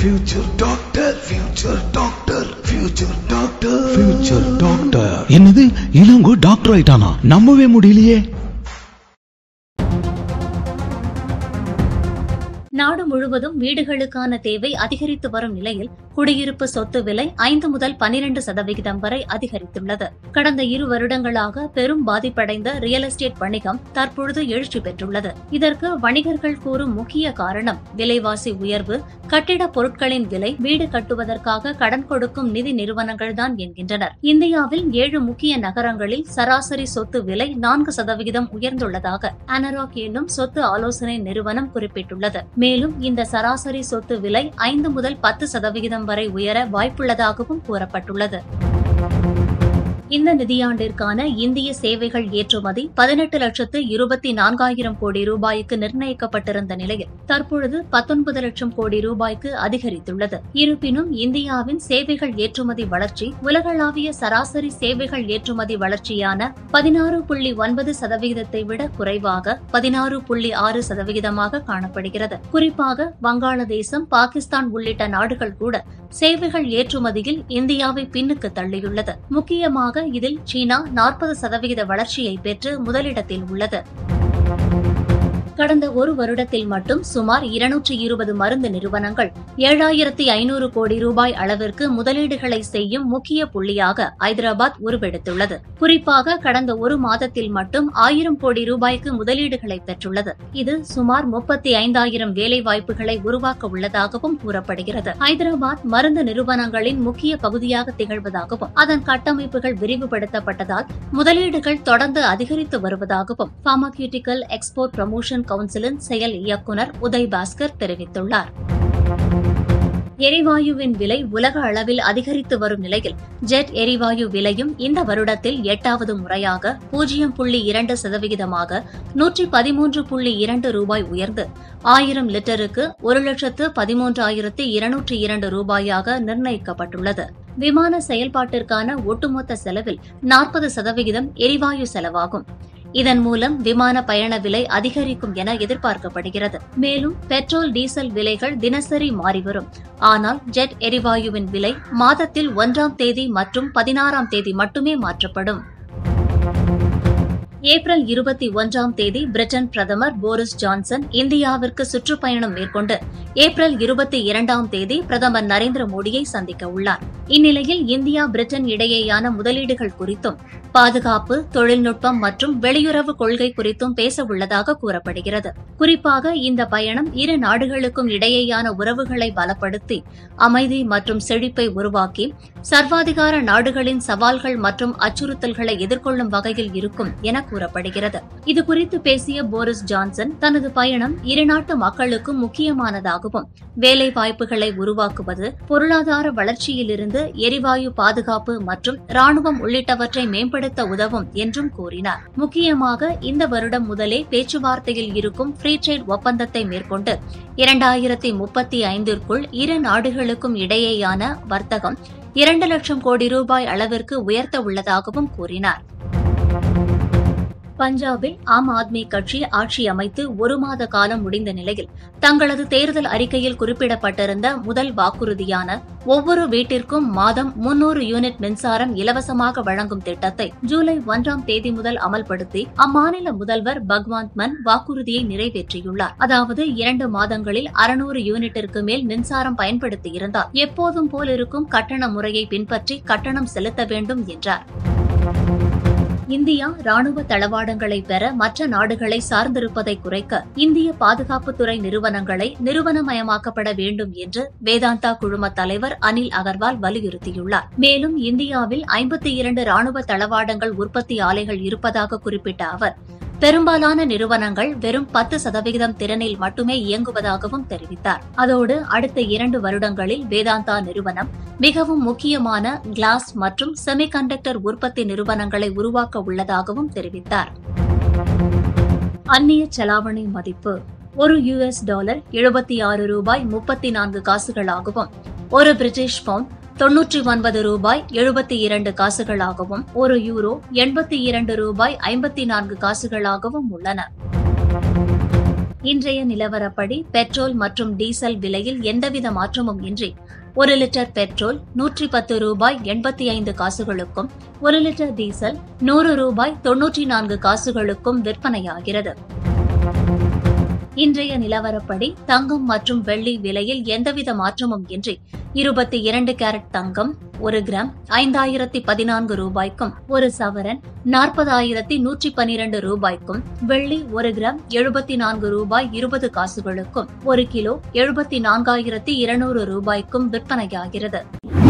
future doctor, future doctor, future doctor, future doctor. என்னது Ilango doctor ஆயிட்டானா நம்பவே முடியலையே நாடு முழுவதும் வீடுகளுக்கான தேவை அதிகரித்து வரும் நிலையில் குடியிருப்பு சொத்து விலை ஐந்து முதல் பனிரெண்டு சதவிகிதம் வரை அதிகரித்துள்ளது கடந்த இரு வருடங்களாக பெரும் பாதிப்படைந்த ரியல் எஸ்டேட் வணிகம் தற்பொழுது எழுச்சி பெற்றுள்ளது இதற்கு வணிகர்கள் கூறும் முக்கிய காரணம் விலைவாசி உயர்வு கட்டிடப் பொருட்களின் விலை வீடு கட்டுவதற்காக கடன் கொடுக்கும் நிதி நிறுவனங்கள் தான் என்கின்றனர் இந்தியாவில் ஏழு முக்கிய நகரங்களில் சராசரி சொத்து விலை நான்கு சதவிகிதம் உயர்ந்துள்ளதாக அனராக் என்னும் சொத்து ஆலோசனை நிறுவனம் குறிப்பிட்டுள்ளது மேலும் இந்த சராசரி சொத்து விலை ஐந்து முதல் பத்து சதவிகிதம் வரை உயர வாய்ப்புள்ளதாகவும் கூறப்பட்டுள்ளது இந்த நிதியாண்டிற்கான இந்திய சேவைகள் ஏற்றுமதி பதினெட்டு லட்சத்து இருபத்தி நான்காயிரம் கோடி ரூபாய்க்கு நிர்ணயிக்கப்பட்டிருந்த நிலையில் தற்பொழுது பத்தொன்பது லட்சம் கோடி ரூபாய்க்கு அதிகரித்துள்ளது இருப்பினும் இந்தியாவின் சேவைகள் ஏற்றுமதி வளர்ச்சி உலகளாவிய சராசரி சேவைகள் ஏற்றுமதி வளர்ச்சியான பதினாறு புள்ளி ஒன்பது சதவிகிதத்தை விட குறைவாக பதினாறு புள்ளி ஆறு சதவிகிதமாக காணப்படுகிறது குறிப்பாக வங்காளதேசம் பாகிஸ்தான் உள்ளிட்ட நாடுகள் கூட சேவைகள் ஏற்றுமதியில் இந்தியாவை பின்னுக்கு தள்ளியுள்ளது முக்கியமாக இதில் சீனா நாற்பது சதவிகித வளர்ச்சியை பெற்று முதலிடத்தில் உள்ளது கடந்த ஒரு வருடத்தில் மட்டும் சுமார் இருநூற்றி இருபது மருந்து நிறுவனங்கள் ஏழாயிரத்தி ஐநூறு கோடி ரூபாய் அளவிற்கு முதலீடுகளை செய்யும் முக்கிய புள்ளியாக ஐதராபாத் உருவெடுத்துள்ளது குறிப்பாக கடந்த ஒரு மாதத்தில் மட்டும் ஆயிரம் கோடி ரூபாய்க்கு முதலீடுகளை பெற்றுள்ளது இது சுமார் முப்பத்தி ஐந்தாயிரம் வேலை வாய்ப்புகளை உருவாக்க உள்ளதாகவும் கூறப்படுகிறது ஐதராபாத் மருந்து நிறுவனங்களின் முக்கிய பகுதியாக திகழ்வதாகவும் அதன் கட்டமைப்புகள் விரிவுபடுத்தப்பட்டதால் முதலீடுகள் தொடர்ந்து அதிகரித்து வருவதாகவும் பார்மாகியூட்டிக்கல் எக்ஸ்போர்ட் ப்ரமோஷன் கவுன்சிலின் செயல் இயக்குநர் உதய் பாஸ்கர் தெரிவித்துள்ளார் எரிவாயுவின் விலை உலக அளவில் அதிகரித்து வரும் நிலையில் ஜெட் எரிவாயு விலையும் இந்த வருடத்தில் எட்டாவது முறையாக பூஜ்ஜியம் புள்ளி இரண்டு சதவிகிதமாக நூற்றி பதிமூன்று புள்ளி இரண்டு ரூபாய் உயர்ந்து ஆயிரம் லிட்டருக்கு ஒரு லட்சத்து பதிமூன்றாயிரத்து இருநூற்றி இரண்டு ரூபாயாக நிர்ணயிக்கப்பட்டுள்ளது விமான செயல்பாட்டிற்கான ஒட்டுமொத்த செலவில் நாற்பது சதவிகிதம் எரிவாயு செலவாகும் இதன் மூலம் விமான பயண விலை அதிகரிக்கும் என எதிர்பார்க்கப்படுகிறது மேலும் பெட்ரோல் டீசல் விலைகள் தினசரி மாறிவரும் ஆனால் ஜெட் எரிவாயுவின் விலை மாதத்தில் ஒன்றாம் தேதி மற்றும் பதினாறாம் தேதி மட்டுமே மாற்றப்படும் ஏப்ரல் இருபத்தி ஒன்றாம் தேதி பிரிட்டன் பிரதமர் போரிஸ் ஜான்சன் இந்தியாவிற்கு சுற்றுப்பயணம் மேற்கொண்டு ஏப்ரல் இருபத்தி இரண்டாம் தேதி பிரதமர் நரேந்திர மோடியை சந்திக்க உள்ளார் இந்நிலையில் இந்தியா பிரிட்டன் இடையேயான முதலீடுகள் குறித்தும் பாதுகாப்பு தொழில்நுட்பம் மற்றும் வெளியுறவு கொள்கை குறித்தும் பேச உள்ளதாக கூறப்படுகிறது குறிப்பாக இந்த பயணம் இரு நாடுகளுக்கும் இடையேயான உறவுகளை பலப்படுத்தி அமைதி மற்றும் செழிப்பை உருவாக்கி சர்வாதிகார நாடுகளின் சவால்கள் மற்றும் அச்சுறுத்தல்களை எதிர்கொள்ளும் வகையில் இருக்கும் என கூறப்படுகிறது இதுகுறித்து பேசிய போரிஸ் ஜான்சன் தனது பயணம் இருநாட்டு மக்களுக்கும் முக்கியமானதாகவும் வேலை வாய்ப்புகளை உருவாக்குவது பொருளாதார வளர்ச்சியிலிருந்து எரிவாயு பாதுகாப்பு மற்றும் ராணுவம் உள்ளிட்டவற்றை மேம்படுத்த உதவும் என்றும் கூறினார் முக்கியமாக இந்த வருடம் முதலே பேச்சுவார்த்தையில் இருக்கும் ஃப்ரீ ட்ரேட் ஒப்பந்தத்தை மேற்கொண்டு இரண்டாயிரத்தி முப்பத்தி ஐந்திற்குள் இரு நாடுகளுக்கும் இடையேயான வர்த்தகம் இரண்டு லட்சம் கோடி ரூபாய் அளவிற்கு உயர்த்த உள்ளதாகவும் கூறினார் பஞ்சாபில் ஆம் ஆத்மி கட்சி ஆட்சி அமைத்து ஒரு மாத காலம் முடிந்த நிலையில் தங்களது தேர்தல் அறிக்கையில் குறிப்பிடப்பட்டிருந்த முதல் வாக்குறுதியான ஒவ்வொரு வீட்டிற்கும் மாதம் முன்னூறு யூனிட் மின்சாரம் இலவசமாக வழங்கும் திட்டத்தை ஜூலை ஒன்றாம் தேதி முதல் அமல்படுத்தி அம்மாநில முதல்வர் பகவாந்த் மன் வாக்குறுதியை நிறைவேற்றியுள்ளார் அதாவது இரண்டு மாதங்களில் அறுநூறு யூனிட்டிற்கு மேல் மின்சாரம் பயன்படுத்தியிருந்தால் எப்போதும் போல் இருக்கும் கட்டண முறையை பின்பற்றி கட்டணம் செலுத்த வேண்டும் என்றார் இந்தியா ராணுவ தளவாடங்களை பெற மற்ற நாடுகளை சார்ந்திருப்பதை குறைக்க இந்திய பாதுகாப்புத்துறை நிறுவனங்களை நிறுவனமயமாக்கப்பட வேண்டும் என்று வேதாந்தா குழும தலைவர் அனில் அகர்வால் வலியுறுத்தியுள்ளார் மேலும் இந்தியாவில் ஐம்பத்தி இரண்டு ராணுவ தளவாடங்கள் உற்பத்தி ஆலைகள் இருப்பதாக குறிப்பிட்ட அவர் பெரும்பாலான நிறுவனங்கள் வெறும் பத்து சதவிகிதம் திறனில் மட்டுமே இயங்குவதாகவும் தெரிவித்தார் அதோடு அடுத்த இரண்டு வருடங்களில் வேதாந்தா நிறுவனம் மிகவும் முக்கியமான கிளாஸ் மற்றும் செமிகண்டக்டர் உற்பத்தி நிறுவனங்களை உருவாக்க உள்ளதாகவும் தெரிவித்தார் அந்நிய செலாவணி மதிப்பு ஒரு யுஎஸ் டாலர் எழுபத்தி ஆறு ரூபாய் முப்பத்தி நான்கு காசுகளாகவும் ஒரு பிரிட்டிஷ் பவுண்ட் தொன்னூற்றி ஒன்பது ரூபாய் எழுபத்தி இரண்டு காசுகளாகவும் ஒரு யூரோ எண்பத்தி இரண்டு ரூபாய் ஐம்பத்தி நான்கு காசுகளாகவும் உள்ளன இன்றைய நிலவரப்படி பெட்ரோல் மற்றும் டீசல் விலையில் எந்தவித மாற்றமும் இன்றி ஒரு லிட்டர் பெட்ரோல் நூற்றி பத்து ரூபாய் எண்பத்தி ஐந்து காசுகளுக்கும் ஒரு லிட்டர் டீசல் நூறு ரூபாய் தொன்னூற்றி நான்கு காசுகளுக்கும் விற்பனையாகிறது இன்றைய நிலவரப்படி தங்கம் மற்றும் வெள்ளி விலையில் எந்தவித மாற்றமும் இன்றி இருபத்தி இரண்டு கேரட் தங்கம் ஒரு கிராம் ஐந்தாயிரத்தி பதினான்கு ரூபாய்க்கும் ஒரு சவரன் நாற்பதாயிரத்தி நூற்றி பனிரெண்டு ரூபாய்க்கும் வெள்ளி ஒரு கிராம் எழுபத்தி நான்கு ரூபாய் இருபது காசுகளுக்கும் ஒரு கிலோ எழுபத்தி நான்காயிரத்தி இருநூறு ரூபாய்க்கும் விற்பனையாகிறது